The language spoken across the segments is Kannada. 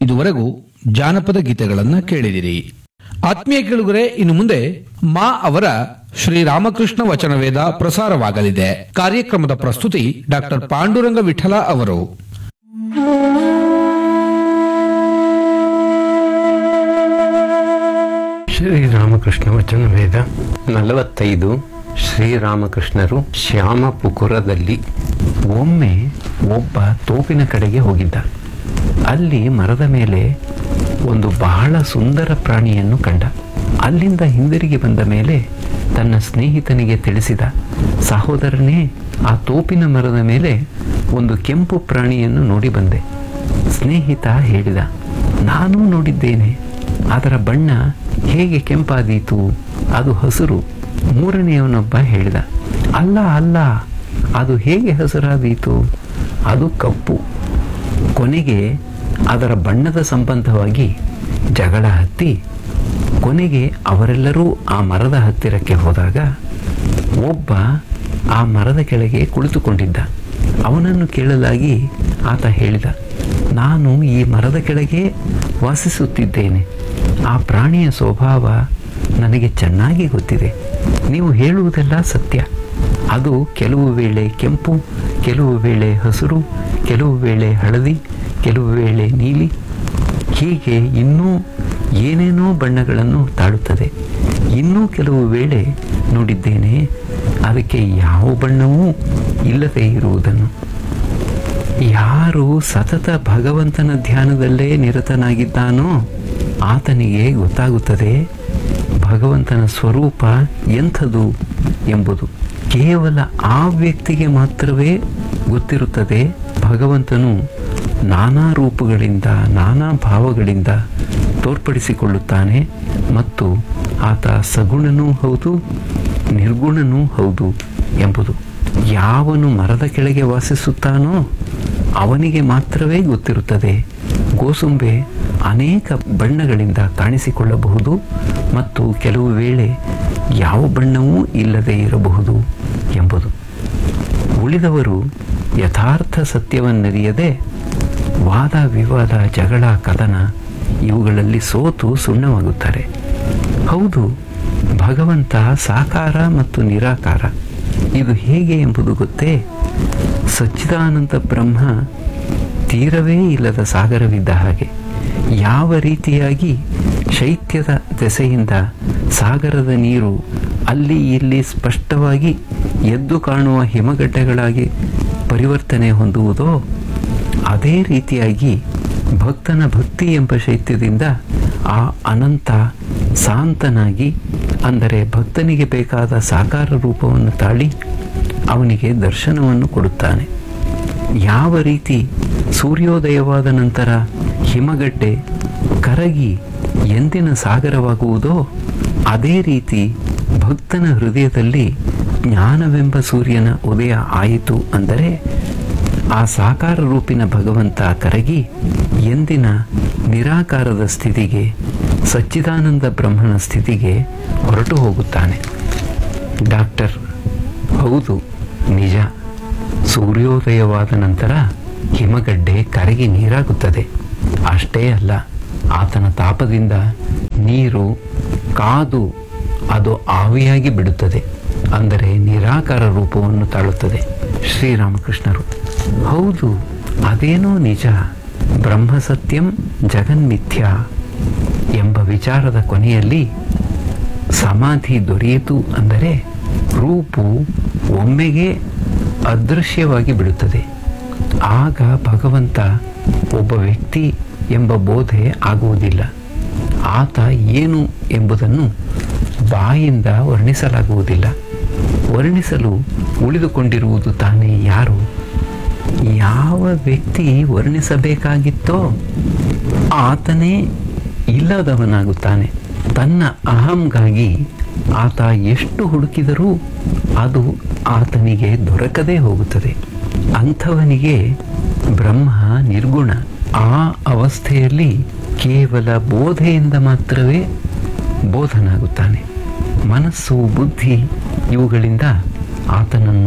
ಇದುವರೆಗೂ ಜಾನಪದ ಗೀತೆಗಳನ್ನ ಕೇಳಿದಿರಿ ಆತ್ಮೀಯ ಕೇಳುಗರೆ ಇನ್ನು ಮುಂದೆ ಮಾ ಅವರ ಶ್ರೀರಾಮಕೃಷ್ಣ ವಚನವೇದ ಪ್ರಸಾರವಾಗಲಿದೆ ಕಾರ್ಯಕ್ರಮದ ಪ್ರಸ್ತುತಿ ಡಾಕ್ಟರ್ ಪಾಂಡುರಂಗ ವಿಠಲ ಅವರು ಶ್ರೀರಾಮಕೃಷ್ಣ ವಚನ ವೇದ ನಲವತ್ತೈದು ಶ್ರೀರಾಮಕೃಷ್ಣರು ಶ್ಯಾಮಪುಕುರದಲ್ಲಿ ಒಮ್ಮೆ ಒಬ್ಬ ತೋಪಿನ ಕಡೆಗೆ ಹೋಗಿದ್ದ ಅಲ್ಲಿ ಮರದ ಮೇಲೆ ಒಂದು ಬಹಳ ಸುಂದರ ಪ್ರಾಣಿಯನ್ನು ಕಂಡ ಅಲ್ಲಿಂದ ಹಿಂದಿರುಗಿ ಬಂದ ಮೇಲೆ ತನ್ನ ಸ್ನೇಹಿತನಿಗೆ ತಿಳಿಸಿದ ಸಹೋದರನೇ ಆ ತೋಪಿನ ಮರದ ಮೇಲೆ ಒಂದು ಕೆಂಪು ಪ್ರಾಣಿಯನ್ನು ನೋಡಿ ಬಂದೆ ಸ್ನೇಹಿತ ಹೇಳಿದ ನಾನೂ ನೋಡಿದ್ದೇನೆ ಅದರ ಬಣ್ಣ ಹೇಗೆ ಕೆಂಪಾದೀತು ಅದು ಹಸುರು ಮೂರನೆಯವನೊಬ್ಬ ಹೇಳಿದ ಅಲ್ಲ ಅಲ್ಲ ಅದು ಹೇಗೆ ಹಸುರಾದೀತು ಅದು ಕಪ್ಪು ಕೊನೆಗೆ ಅದರ ಬಣ್ಣದ ಸಂಬಂಧವಾಗಿ ಜಗಳ ಹತ್ತಿ ಕೊನೆಗೆ ಅವರೆಲ್ಲರೂ ಆ ಮರದ ಹತ್ತಿರಕ್ಕೆ ಹೋದಾಗ ಒಬ್ಬ ಆ ಮರದ ಕೆಳಗೆ ಕುಳಿತುಕೊಂಡಿದ್ದ ಅವನನ್ನು ಕೇಳಲಾಗಿ ಆತ ಹೇಳಿದ ನಾನು ಈ ಮರದ ಕೆಳಗೆ ವಾಸಿಸುತ್ತಿದ್ದೇನೆ ಆ ಪ್ರಾಣಿಯ ಸ್ವಭಾವ ನನಗೆ ಚೆನ್ನಾಗಿ ಗೊತ್ತಿದೆ ನೀವು ಹೇಳುವುದೆಲ್ಲ ಸತ್ಯ ಅದು ಕೆಲವು ವೇಳೆ ಕೆಂಪು ಕೆಲವು ವೇಳೆ ಹಸಿರು ಕೆಲವು ವೇಳೆ ಹಳದಿ ಕೆಲವು ವೇಳೆ ನೀಲಿ ಹೀಗೆ ಇನ್ನೂ ಏನೇನೋ ಬಣ್ಣಗಳನ್ನು ತಾಳುತ್ತದೆ ಇನ್ನೂ ಕೆಲವು ವೇಳೆ ನೋಡಿದ್ದೇನೆ ಅದಕ್ಕೆ ಯಾವ ಬಣ್ಣವೂ ಇಲ್ಲದೆ ಇರುವುದನ್ನು ಯಾರು ಸತತ ಭಗವಂತನ ಧ್ಯಾನದಲ್ಲೇ ನಿರತನಾಗಿದ್ದಾನೋ ಆತನಿಗೆ ಗೊತ್ತಾಗುತ್ತದೆ ಭಗವಂತನ ಸ್ವರೂಪ ಎಂಥದು ಎಂಬುದು ಕೇವಲ ಆ ವ್ಯಕ್ತಿಗೆ ಮಾತ್ರವೇ ಗೊತ್ತಿರುತ್ತದೆ ಭಗವಂತನು ನಾನಾ ರೂಪಗಳಿಂದ ನಾನಾ ಭಾವಗಳಿಂದ ತೋರ್ಪಡಿಸಿಕೊಳ್ಳುತ್ತಾನೆ ಮತ್ತು ಆತ ಸಗುಣನೂ ಹೌದು ನಿರ್ಗುಣನೂ ಹೌದು ಎಂಬುದು ಯಾವನು ಮರದ ಕೆಳಗೆ ವಾಸಿಸುತ್ತಾನೋ ಅವನಿಗೆ ಮಾತ್ರವೇ ಗೊತ್ತಿರುತ್ತದೆ ಗೋಸುಂಬೆ ಅನೇಕ ಬಣ್ಣಗಳಿಂದ ಕಾಣಿಸಿಕೊಳ್ಳಬಹುದು ಮತ್ತು ಕೆಲವು ವೇಳೆ ಯಾವ ಬಣ್ಣವೂ ಇಲ್ಲದೆ ಇರಬಹುದು ಎಂಬುದು ಉಳಿದವರು ಯಥಾರ್ಥ ಸತ್ಯವನ್ನರಿಯದೆ ವಾದ ವಿವಾದ ಜಗಳ ಕದನ ಇವುಗಳಲ್ಲಿ ಸೋತು ಸುಣ್ಣವಾಗುತ್ತಾರೆ ಹೌದು ಭಗವಂತ ಸಾಕಾರ ಮತ್ತು ನಿರಾಕಾರ ಇದು ಹೇಗೆ ಎಂಬುದು ಗೊತ್ತೇ ಸಚ್ಚಿದಾನಂದ ಬ್ರಹ್ಮ ತೀರವೇ ಇಲ್ಲದ ಸಾಗರವಿದ್ದ ಹಾಗೆ ಯಾವ ರೀತಿಯಾಗಿ ಶೈತ್ಯದ ದೆಸೆಯಿಂದ ಸಾಗರದ ನೀರು ಅಲ್ಲಿ ಇಲ್ಲಿ ಸ್ಪಷ್ಟವಾಗಿ ಎದ್ದು ಕಾಣುವ ಹಿಮಗಡ್ಡೆಗಳಾಗಿ ಪರಿವರ್ತನೆ ಹೊಂದುವುದೋ ಅದೇ ರೀತಿಯಾಗಿ ಭಕ್ತನ ಭಕ್ತಿ ಎಂಬ ಶೈತ್ಯದಿಂದ ಆ ಅನಂತ ಶಾಂತನಾಗಿ ಅಂದರೆ ಭಕ್ತನಿಗೆ ಬೇಕಾದ ಸಾಕಾರ ರೂಪವನ್ನು ತಾಳಿ ಅವನಿಗೆ ದರ್ಶನವನ್ನು ಕೊಡುತ್ತಾನೆ ಯಾವ ರೀತಿ ಸೂರ್ಯೋದಯವಾದ ನಂತರ ಹಿಮಗಡ್ಡೆ ಕರಗಿ ಎಂದಿನ ಸಾಗರವಾಗುವುದೋ ಅದೇ ರೀತಿ ಭಕ್ತನ ಹೃದಯದಲ್ಲಿ ಜ್ಞಾನವೆಂಬ ಸೂರ್ಯನ ಉದಯ ಆಯಿತು ಅಂದರೆ ಆ ಸಾಕಾರ ರೂಪಿನ ಭಗವಂತ ಕರಗಿ ಎಂದಿನ ನಿರಾಕಾರದ ಸ್ಥಿತಿಗೆ ಸಚ್ಚಿದಾನಂದ ಬ್ರಹ್ಮನ ಸ್ಥಿತಿಗೆ ಹೊರಟು ಹೋಗುತ್ತಾನೆ ಡಾಕ್ಟರ್ ಹೌದು ನಿಜ ಸೂರ್ಯೋದಯವಾದ ನಂತರ ಹಿಮಗಡ್ಡೆ ಕರಗಿ ನೀರಾಗುತ್ತದೆ ಅಷ್ಟೇ ಅಲ್ಲ ಆತನ ತಾಪದಿಂದ ನೀರು ಕಾದು ಅದು ಆವಿಯಾಗಿ ಬಿಡುತ್ತದೆ ಅಂದರೆ ನಿರಾಕಾರ ರೂಪವನ್ನು ತಾಳುತ್ತದೆ ಶ್ರೀರಾಮಕೃಷ್ಣರು ಹೌದು ಅದೇನೋ ನಿಜ ಬ್ರಹ್ಮ ಸತ್ಯಂ ಜಗನ್ಮಿಥ್ಯ ಎಂಬ ವಿಚಾರದ ಕೊನೆಯಲ್ಲಿ ಸಮಾಧಿ ದೊರೆಯಿತು ಅಂದರೆ ರೂಪು ಒಮ್ಮೆಗೆ ಅದೃಶ್ಯವಾಗಿ ಬಿಡುತ್ತದೆ ಆಗ ಭಗವಂತ ಒಬ್ಬ ವ್ಯಕ್ತಿ ಎಂಬ ಬೋಧೆ ಆಗುವುದಿಲ್ಲ ಆತ ಏನು ಎಂಬುದನ್ನು ಬಾಯಿಂದ ವರ್ಣಿಸಲಾಗುವುದಿಲ್ಲ ವರ್ಣಿಸಲು ಉಳಿದುಕೊಂಡಿರುವುದು ತಾನೇ ಯಾರು ಯಾವ ವ್ಯಕ್ತಿ ವರ್ಣಿಸಬೇಕಾಗಿತ್ತೋ ಆತನೇ ಇಲ್ಲದವನಾಗುತ್ತಾನೆ ತನ್ನ ಅಹಂಗಾಗಿ ಆತ ಎಷ್ಟು ಹುಡುಕಿದರೂ ಅದು ಆತನಿಗೆ ದೊರಕದೇ ಹೋಗುತ್ತದೆ ಅಂಥವನಿಗೆ ಬ್ರಹ್ಮ ನಿರ್ಗುಣ ಆ ಅವಸ್ಥೆಯಲ್ಲಿ ಕೇವಲ ಬೋಧೆಯಿಂದ ಮಾತ್ರವೇ ಬೋಧನಾಗುತ್ತಾನೆ ಮನಸ್ಸು ಬುದ್ಧಿ ಇವುಗಳಿಂದ ಆತನನ್ನು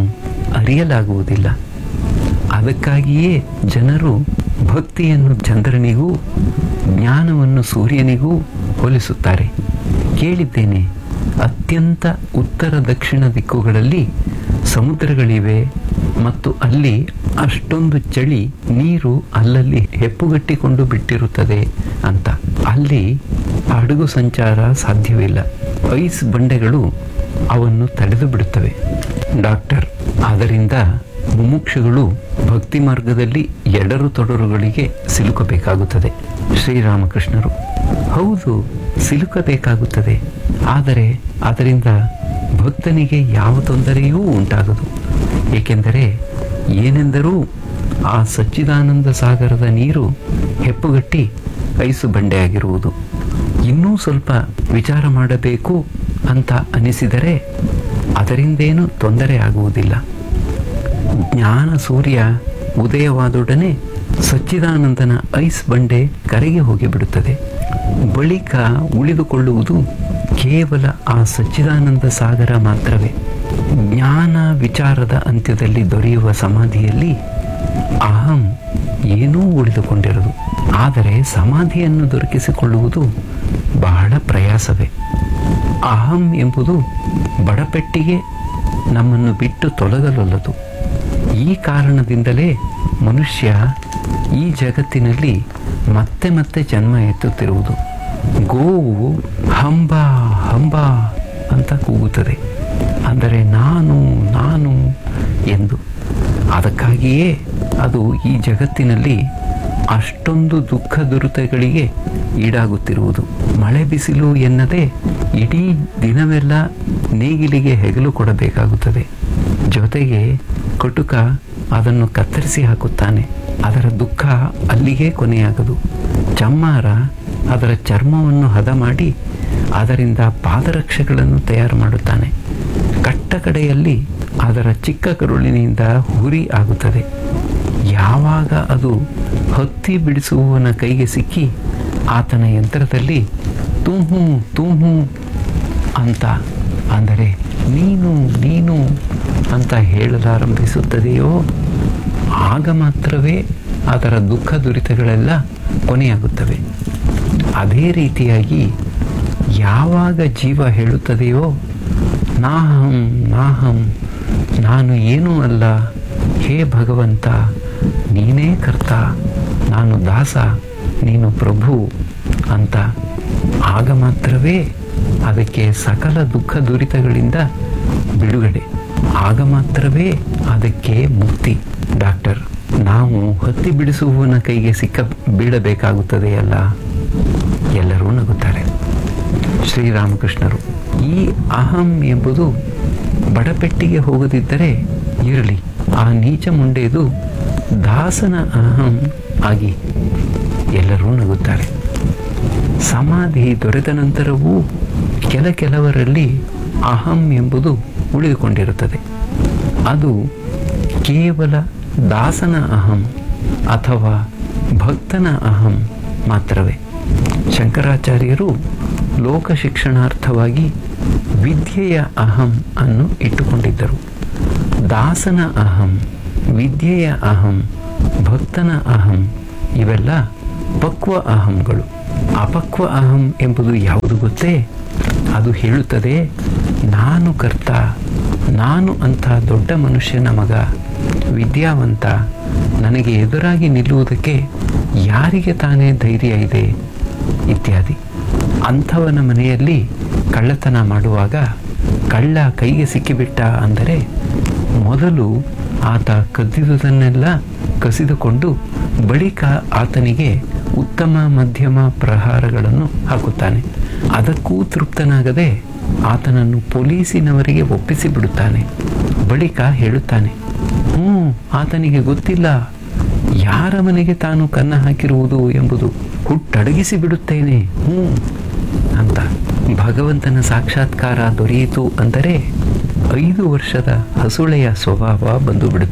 ಅರಿಯಲಾಗುವುದಿಲ್ಲ ಅದಕ್ಕಾಗಿಯೇ ಜನರು ಭಕ್ತಿಯನ್ನು ಚಂದ್ರನಿಗೂ ಜ್ಞಾನವನ್ನು ಸೂರ್ಯನಿಗೂ ಹೋಲಿಸುತ್ತಾರೆ ಕೇಳಿದ್ದೇನೆ ಅತ್ಯಂತ ಉತ್ತರ ದಕ್ಷಿಣ ದಿಕ್ಕುಗಳಲ್ಲಿ ಸಮುದ್ರಗಳಿವೆ ಮತ್ತು ಅಲ್ಲಿ ಅಷ್ಟೊಂದು ಚಳಿ ನೀರು ಅಲ್ಲಲ್ಲಿ ಹೆಪ್ಪುಗಟ್ಟಿಕೊಂಡು ಬಿಟ್ಟಿರುತ್ತದೆ ಅಂತ ಅಲ್ಲಿ ಹಡಗು ಸಂಚಾರ ಸಾಧ್ಯವಿಲ್ಲ ಐಸ್ ಬಂಡೆಗಳು ಅವನ್ನು ತಡೆದು ಬಿಡುತ್ತವೆ ಡಾಕ್ಟರ್ ಆದ್ದರಿಂದ ಮುಮುಕ್ಷುಗಳು ಭಕ್ತಿ ಮಾರ್ಗದಲ್ಲಿ ಎಡರು ತೊಡರುಗಳಿಗೆ ಸಿಲುಕಬೇಕಾಗುತ್ತದೆ ಶ್ರೀರಾಮಕೃಷ್ಣರು ಹೌದು ಸಿಲುಕಬೇಕಾಗುತ್ತದೆ ಆದರೆ ಅದರಿಂದ ಭಕ್ತನಿಗೆ ಯಾವ ತೊಂದರೆಯೂ ಉಂಟಾಗದು ಏಕೆಂದರೆ ಏನೆಂದರೂ ಆ ಸಚ್ಚಿದಾನಂದ ಸಾಗರದ ನೀರು ಹೆಪ್ಪುಗಟ್ಟಿ ಐಸು ಬಂಡೆಯಾಗಿರುವುದು ಇನ್ನೂ ಸ್ವಲ್ಪ ವಿಚಾರ ಮಾಡಬೇಕು ಅಂತ ಅನಿಸಿದರೆ ಅದರಿಂದೇನು ತೊಂದರೆ ಆಗುವುದಿಲ್ಲ ಜ್ಞಾನ ಸೂರ್ಯ ಉದಯವಾದೊಡನೆ ಸಚ್ಚಿದಾನಂದನ ಐಸ್ ಬಂಡೆ ಕರಗಿ ಹೋಗಿಬಿಡುತ್ತದೆ ಬಳಿಕ ಉಳಿದುಕೊಳ್ಳುವುದು ಕೇವಲ ಆ ಸಚ್ಚಿದಾನಂದ ಸಾಗರ ಮಾತ್ರವೇ ಜ್ಞಾನ ವಿಚಾರದ ಅಂತ್ಯದಲ್ಲಿ ದೊರೆಯುವ ಸಮಾಧಿಯಲ್ಲಿ ಅಹಂ ಏನೂ ಉಳಿದುಕೊಂಡಿರದು ಆದರೆ ಸಮಾಧಿಯನ್ನು ದೊರಕಿಸಿಕೊಳ್ಳುವುದು ಬಹಳ ಪ್ರಯಾಸವೇ ಅಹಂ ಎಂಬುದು ಬಡಪೆಟ್ಟಿಗೆ ನಮ್ಮನ್ನು ಬಿಟ್ಟು ತೊಲಗಲೊಲ್ಲದು ಈ ಕಾರಣದಿಂದಲೇ ಮನುಷ್ಯ ಈ ಜಗತ್ತಿನಲ್ಲಿ ಮತ್ತೆ ಮತ್ತೆ ಜನ್ಮ ಎತ್ತುತ್ತಿರುವುದು ಗೋವು ಹಂಬ ಹಂಬ ಅಂತ ಕೂಗುತ್ತದೆ ಅಂದರೆ ನಾನು ನಾನು ಎಂದು ಅದಕ್ಕಾಗಿಯೇ ಅದು ಈ ಜಗತ್ತಿನಲ್ಲಿ ಅಷ್ಟೊಂದು ದುಃಖ ದುರಿತಗಳಿಗೆ ಈಡಾಗುತ್ತಿರುವುದು ಮಳೆ ಬಿಸಿಲು ಎನ್ನದೆ ಇಡೀ ದಿನವೆಲ್ಲ ನೇಗಿಲಿಗೆ ಹೆಗಲು ಕೊಡಬೇಕಾಗುತ್ತದೆ ಜೊತೆಗೆ ಕಟುಕ ಅದನ್ನು ಕತ್ತರಿಸಿ ಹಾಕುತ್ತಾನೆ ಅದರ ದುಃಖ ಅಲ್ಲಿಗೆ ಕೊನೆಯಾಗದು ಚಮ್ಮಾರ ಅದರ ಚರ್ಮವನ್ನು ಹದ ಮಾಡಿ ಅದರಿಂದ ಪಾದರಕ್ಷೆಗಳನ್ನು ತಯಾರು ಮಾಡುತ್ತಾನೆ ಕಟ್ಟ ಕಡೆಯಲ್ಲಿ ಅದರ ಚಿಕ್ಕ ಕರುಳಿನಿಂದ ಹುರಿ ಆಗುತ್ತದೆ ಯಾವಾಗ ಅದು ಹತ್ತಿ ಬಿಡಿಸುವವನ ಕೈಗೆ ಸಿಕ್ಕಿ ಆತನ ಯಂತ್ರದಲ್ಲಿ ತೂಹು ತೂಹು ಅಂತ ಅಂದರೆ ನೀನು ನೀನು ಅಂತ ಹೇಳಲಾರಂಭಿಸುತ್ತದೆಯೋ ಆಗ ಮಾತ್ರವೇ ಅದರ ದುಃಖ ದುರಿತಗಳೆಲ್ಲ ಕೊನೆಯಾಗುತ್ತವೆ ಅದೇ ರೀತಿಯಾಗಿ ಯಾವಾಗ ಜೀವ ಹೇಳುತ್ತದೆಯೋ ನಾಹಂ ನಾಹಂ ನಾನು ಏನೂ ಅಲ್ಲ ಹೇ ಭಗವಂತ ನೀನೇ ಕರ್ತ ನಾನು ದಾಸ ನೀನು ಪ್ರಭು ಅಂತ ಆಗ ಮಾತ್ರವೇ ಅದಕ್ಕೆ ಸಕಲ ದುಃಖ ದುರಿತಗಳಿಂದ ಬಿಡುಗಡೆ ಆಗ ಮಾತ್ರವೇ ಅದಕ್ಕೆ ಮುಕ್ತಿ ಡಾಕ್ಟರ್ ನಾವು ಹತ್ತಿ ಬಿಡಿಸುವವನ ಕೈಗೆ ಸಿಕ್ಕ ಬೀಳಬೇಕಾಗುತ್ತದೆಯಲ್ಲ ಎಲ್ಲರೂ ನಗುತ್ತಾರೆ ಶ್ರೀರಾಮಕೃಷ್ಣರು ಈ ಅಹಂ ಎಂಬುದು ಬಡಪೆಟ್ಟಿಗೆ ಹೋಗದಿದ್ದರೆ ಇರಲಿ ಆ ನೀಚ ಮುಂಡೆದು ದಾಸನ ಅಹಂ ಆಗಿ ಎಲ್ಲರೂ ನಗುತ್ತಾರೆ ಸಮಾಧಿ ದೊರೆತ ನಂತರವೂ ಕೆಲ ಕೆಲವರಲ್ಲಿ ಅಹಂ ಎಂಬುದು ಉಳಿದುಕೊಂಡಿರುತ್ತದೆ ಅದು ಕೇವಲ ದಾಸನ ಅಹಂ ಅಥವಾ ಭಕ್ತನ ಅಹಂ ಮಾತ್ರವೇ ಶಂಕರಾಚಾರ್ಯರು ಲೋಕ ಶಿಕ್ಷಣಾರ್ಥವಾಗಿ ವಿದ್ಯೆಯ ಅಹಂ ಅನ್ನು ಇಟ್ಟುಕೊಂಡಿದ್ದರು ದಾಸನ ಅಹಂ ವಿದ್ಯೆಯ ಅಹಂ ಭಕ್ತನ ಅಹಂ ಇವೆಲ್ಲ ಪಕ್ವ ಅಹಂಗಳು ಅಪಕ್ವ ಅಹಂ ಎಂಬುದು ಯಾವುದು ಗೊತ್ತೇ ಅದು ಹೇಳುತ್ತದೆ ನಾನು ಕರ್ತ ನಾನು ಅಂಥ ದೊಡ್ಡ ಮನುಷ್ಯನ ಮಗ ವಿದ್ಯಾವಂತ ನನಗೆ ಎದುರಾಗಿ ನಿಲ್ಲುವುದಕ್ಕೆ ಯಾರಿಗೆ ತಾನೇ ಧೈರ್ಯ ಇದೆ ಇತ್ಯಾದಿ ಅಂಥವನ ಮನೆಯಲ್ಲಿ ಕಳ್ಳತನ ಮಾಡುವಾಗ ಕಳ್ಳ ಕೈಗೆ ಸಿಕ್ಕಿಬಿಟ್ಟ ಅಂದರೆ ಮೊದಲು ಆತ ಕದ್ದಿದುದನ್ನೆಲ್ಲ ಕಸಿದುಕೊಂಡು ಬಳಿಕ ಆತನಿಗೆ ಉತ್ತಮ ಮಧ್ಯಮ ಪ್ರಹಾರಗಳನ್ನು ಹಾಕುತ್ತಾನೆ ಅದಕ್ಕೂ ತೃಪ್ತನಾಗದೆ ಆತನನ್ನು ಪೊಲೀಸಿನವರಿಗೆ ಒಪ್ಪಿಸಿ ಬಿಡುತ್ತಾನೆ ಬಳಿಕ ಹೇಳುತ್ತಾನೆ ಹ್ಞೂ ಆತನಿಗೆ ಗೊತ್ತಿಲ್ಲ ಯಾರ ಮನೆಗೆ ತಾನು ಕನ್ನ ಹಾಕಿರುವುದು ಎಂಬುದು ಹುಟ್ಟಡಗಿಸಿ ಬಿಡುತ್ತೇನೆ ಹ್ಞೂ ಅಂತ ಭಗವಂತನ ಸಾಕ್ಷಾತ್ಕಾರ ದೊರೆಯಿತು ಅಂದರೆ ಐದು ವರ್ಷದ ಹಸುಳೆಯ ಸ್ವಭಾವ ಬಂದು ಬಿಡುತ್ತದೆ